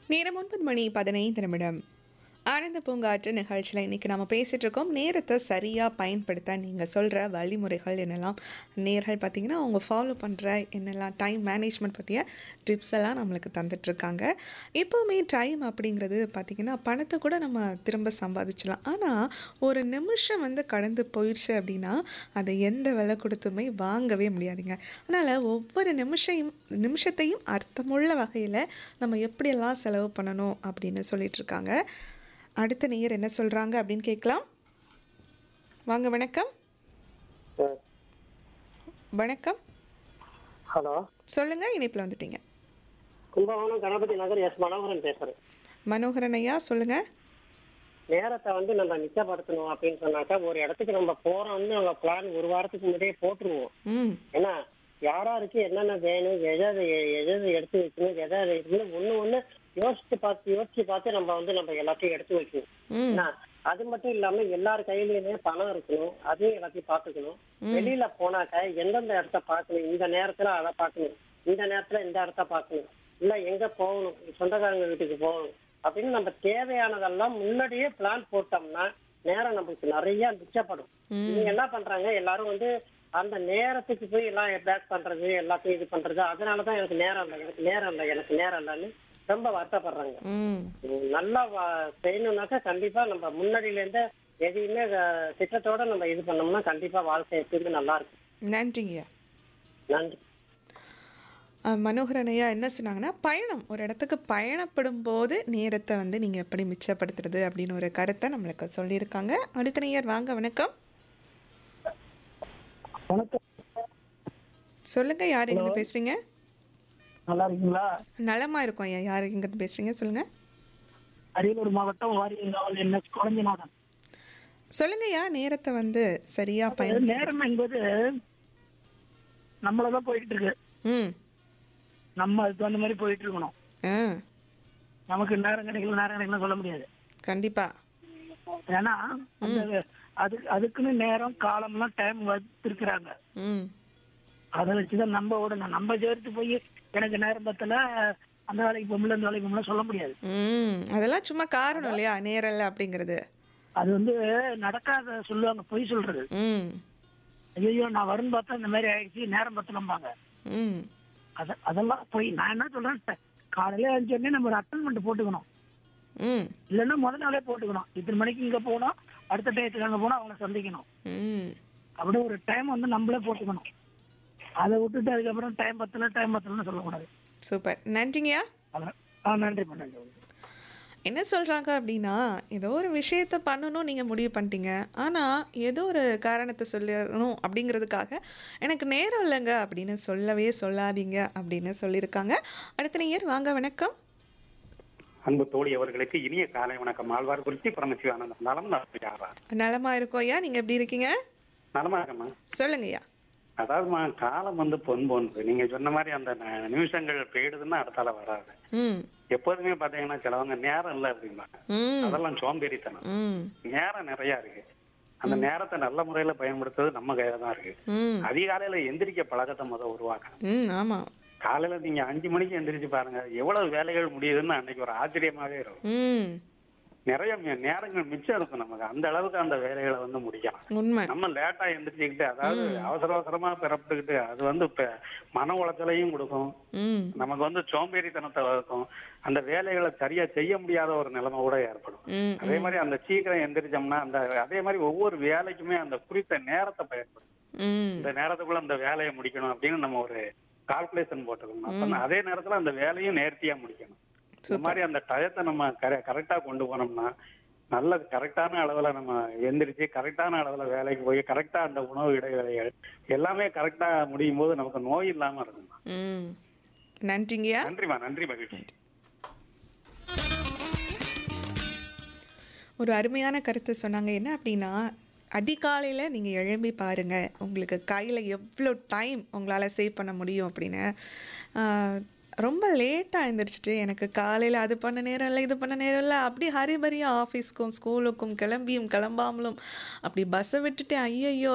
நேரம் ஒன்பது மணி பதினைந்து நிமிடம் ஆனந்த பூங்காற்று நிகழ்ச்சியில் இன்றைக்கி நம்ம பேசிகிட்டு இருக்கோம் நேரத்தை சரியாக பயன்படுத்த நீங்கள் சொல்கிற வழிமுறைகள் என்னெல்லாம் நேர்கள் பார்த்திங்கன்னா அவங்க ஃபாலோ பண்ணுற என்னெல்லாம் டைம் மேனேஜ்மெண்ட் பற்றிய டிப்ஸ் எல்லாம் நம்மளுக்கு தந்துட்டுருக்காங்க எப்போவுமே டைம் அப்படிங்கிறது பார்த்திங்கன்னா பணத்தை கூட நம்ம திரும்ப சம்பாதிச்சலாம் ஆனால் ஒரு நிமிஷம் வந்து கடந்து போயிடுச்சு அப்படின்னா அதை எந்த விலை கொடுத்துமே வாங்கவே முடியாதுங்க அதனால் ஒவ்வொரு நிமிஷம் நிமிஷத்தையும் அர்த்தமுள்ள வகையில் நம்ம எப்படியெல்லாம் செலவு பண்ணணும் அப்படின்னு சொல்லிட்டு இருக்காங்க அடுத்த நேயர் என்ன சொல்கிறாங்க அப்படின்னு கேட்கலாம் வாங்க வணக்கம் வணக்கம் ஹலோ சொல்லுங்கள் இணைப்பில் வந்துட்டீங்க கும்பகோணம் கணபதி நகர் எஸ் மனோகரன் பேசுறேன் மனோகரன் ஐயா சொல்லுங்கள் நேரத்தை வந்து நம்ம மிச்சப்படுத்தணும் அப்படின்னு சொன்னாக்கா ஒரு இடத்துக்கு நம்ம போறோம்னு நம்ம பிளான் ஒரு வாரத்துக்கு முன்னாடியே போட்டுருவோம் ம் ஏன்னா யாராருக்கு என்னென்ன வேணும் எதை எதை எடுத்து வைக்கணும் எதை இருக்குன்னு ஒண்ணு ஒண்ணு யோசிச்சு பார்த்து யோசிச்சு பார்த்து நம்ம வந்து நம்ம எல்லாத்தையும் எடுத்து வைக்கணும் ம் ஏன்னா அது மட்டும் இல்லாம எல்லார் கையிலயுமே பணம் இருக்கணும் அதையும் எல்லாத்தையும் பாத்துக்கணும் வெளியில போனாக்க எந்தெந்த இடத்த பார்க்கணும் இந்த நேரத்துல அதை பார்க்கணும் இந்த நேரத்துல இந்த இடத்த பார்க்கணும் இல்ல எங்க போகணும் சொந்தக்காரங்க வீட்டுக்கு போகணும் அப்படின்னு நம்ம தேவையானதெல்லாம் முன்னாடியே பிளான் போட்டோம்னா நேரம் நம்மளுக்கு நிறைய மிச்சப்படும் இவங்க என்ன பண்றாங்க எல்லாரும் வந்து அந்த நேரத்துக்கு போய் எல்லாம் பேக் பண்றது எல்லாத்தையும் இது பண்றது அதனாலதான் எனக்கு நேரம் இல்லை எனக்கு நேரம் இல்லை எனக்கு நேரம் இல்லைன்னு ரொம்ப வருத்தப்படுறாங்க ம் உம் நல்லா வா- செய்யணும்னாக்கா கண்டிப்பா நம்ம முன்னாடியில இருந்தே எதையுமே அஹ், திட்டத்தோட நம்ம இது பண்ணோம்னா கண்டிப்பா வாழ்க்கை எப்பயுமே நல்லா இருக்கும் நன்றிங்க நன்றி அஹ், மனோகரன் ஐயா என்ன சொன்னாங்கன்னா பயணம் ஒரு இடத்துக்கு பயணப்படும் போது நேரத்தை வந்து நீங்கள் எப்படி மிச்சப்படுத்துறது அப்படின்னு ஒரு கருத்தை நம்மளுக்கு சொல்லியிருக்காங்க அடுத்த நேயர் வாங்க வணக்கம் வணக்கம் சொல்லுங்கள் யார் எங்கிருந்து பேசுகிறீங்க நல்லா இருக்கீங்களா நலமா இருக்கும் ஐயா யார் எங்கிருந்து பேசுகிறீங்க சொல்லுங்கள் அரியலூர் மாவட்டம் வாரியங்காவல் என்ன குழந்தைநாதன் சொல்லுங்கய்யா நேரத்தை வந்து சரியாக பயன் நேரம் என்பது நம்மளதான் போயிட்டு இருக்கு ம் நம்ம அதுக்கு தகுந்த மாதிரி போயிட்டு இருக்கணும் ஆ நமக்கு நேரம் கிடைக்கல நேரம் கிடைக்கல சொல்ல முடியாது கண்டிப்பாக ஏன்னா அந்த அதுக்கு அதுக்குன்னு நேரம் காலம்லாம் டைம் வச்சிருக்கிறாங்க ம் அதை வச்சுதான் நம்ம விடணும் நம்ம சேர்த்து போய் எனக்கு நேரம் பத்தல அந்த வேலைக்கு போகல இந்த வேலைக்கு போகல சொல்ல முடியாது ம் அதெல்லாம் சும்மா காரணம் இல்லையா நேரம் இல்லை அப்படிங்கிறது அது வந்து நடக்காத சொல்லுவாங்க பொய் சொல்றது ம் ஐயோ நான் வரும்னு பார்த்தா இந்த மாதிரி ஆயிடுச்சு நேரம் பத்தலம்பாங்க ம் அத அதெல்லாம் போய் நான் என்ன சொல்றேன் ட- காலையில எழுந்தோடனே நம்ம ஒரு அட்டன்மெண்ட் போட்டுக்கணும் ம் இல்லைன்னா முதல் நாளே போட்டுக்கணும் இத்தனை மணிக்கு இங்க போகணும் அடுத்த டயத்துக்கு அங்க போனா அவங்கள சந்திக்கணும் ம் அப்படி ஒரு டைம் வந்து நம்மளே போட்டுக்கணும் அதை விட்டுட்டு அதுக்கப்புறம் டைம் பத்தல டைம் பத்தலன்னு சொல்லக்கூடாது சூப்பர் நன்றிங்கய்யா அதான் ஆ நன்றிப்பா நன்றி என்ன சொல்கிறாங்க அப்படின்னா ஏதோ ஒரு விஷயத்த பண்ணணும் நீங்கள் முடிவு பண்ணிட்டீங்க ஆனால் ஏதோ ஒரு காரணத்தை சொல்லணும் அப்படிங்கிறதுக்காக எனக்கு நேரம் இல்லைங்க அப்படின்னு சொல்லவே சொல்லாதீங்க அப்படின்னு சொல்லியிருக்காங்க அடுத்த நேயர் வாங்க வணக்கம் அன்பு தோழி அவர்களுக்கு இனிய காலை வணக்கம் ஆழ்வார் குறிச்சி பரமசிவானந்தம் நலம் யாரா நலமா இருக்கோம் ஐயா நீங்கள் எப்படி இருக்கீங்க நலமா இருக்கம்மா சொல்லுங்கய்யா அதாவதுமா காலம் வந்து பொன் போன்று நீங்க சொன்ன மாதிரி அந்த ந- நிமிஷங்கள் போயிடுதுன்னா அடுத்தால வராது ம் எப்போதுமே பாத்தீங்கன்னா சிலவங்க நேரம் இல்லை அப்படிம்பாங்க ம் அதெல்லாம் சோம்பேறித்தனம் ம் நேரம் நிறைய இருக்கு அந்த நேரத்தை நல்ல முறையில பயன்படுத்துறது நம்ம கையில தான் இருக்கு ம் அதிகாலையில எந்திரிக்க பழக்கத்தை முத உருவாக்கணும் ம் ஆமாம் காலையில நீங்க அஞ்சு மணிக்கு எந்திரிச்சு பாருங்க எவ்வளவு வேலைகள் முடியுதுன்னு அன்னைக்கு ஒரு ஆச்சரியமாவே இருக்கும் ம் நிறைய மி- நேரங்கள் மிச்சம் இருக்கும் நமக்கு அந்த அளவுக்கு அந்த வேலைகளை வந்து முடிக்கலாம் உண்மை நம்ம லேட்டா எந்திரிச்சுக்கிட்டு அதாவது அவசர அவசரமா பிறப்பிட்டுக்கிட்டு அது வந்து இப்ப மன உளைச்சலையும் கொடுக்கும் ம் நமக்கு வந்து சோம்பேறித்தனத்தை வளர்க்கும் அந்த வேலைகளை சரியா செய்ய முடியாத ஒரு நிலைமை கூட ஏற்படும் ம் அதே மாதிரி அந்த சீக்கிரம் எந்திரிச்சோம்னா அந்த அதே மாதிரி ஒவ்வொரு வேலைக்குமே அந்த குறித்த நேரத்தை பயன்படும் ம் இந்த நேரத்துக்குள்ள அந்த வேலையை முடிக்கணும் அப்படின்னு நம்ம ஒரு கால்குலேஷன் போட்டுக்கணும் அப்ப அதே நேரத்துல அந்த வேலையும் நேர்த்தியா முடிக்கணும் இந்த மாதிரி அந்த டயத்தை நம்ம கரெக்டா கொண்டு போனோம்னா நல்ல கரெக்டான அளவுல நம்ம எந்திரிச்சு கரெக்டான அளவுல வேலைக்கு போய் கரெக்டா அந்த உணவு இடைவேளைகள் எல்லாமே கரெக்டா முடியும் போது நமக்கு நோய் இல்லாம இருக்குமா ம் நன்றிங்கய்யா நன்றிமா நன்றி மகிழ்ச்சி ஒரு அருமையான கருத்து சொன்னாங்க என்ன அப்படின்னா அதிகாலையில் நீங்கள் எழும்பி பாருங்கள் உங்களுக்கு கையில் எவ்வளோ டைம் உங்களால் சேவ் பண்ண முடியும் அப்படின்னு ஆஹ், ரொம்ப லேட்டாக எழுந்திரிச்சிட்டு எனக்கு காலையில் அது பண்ண நேரம் இல்லை இது பண்ண நேரம் இல்லை அப்படி ஹரிபரியாக ஆஃபீஸ்க்கும் ஸ்கூலுக்கும் கிளம்பியும் கிளம்பாமலும் அப்படி பஸ்ஸை விட்டுட்டு ஐயையோ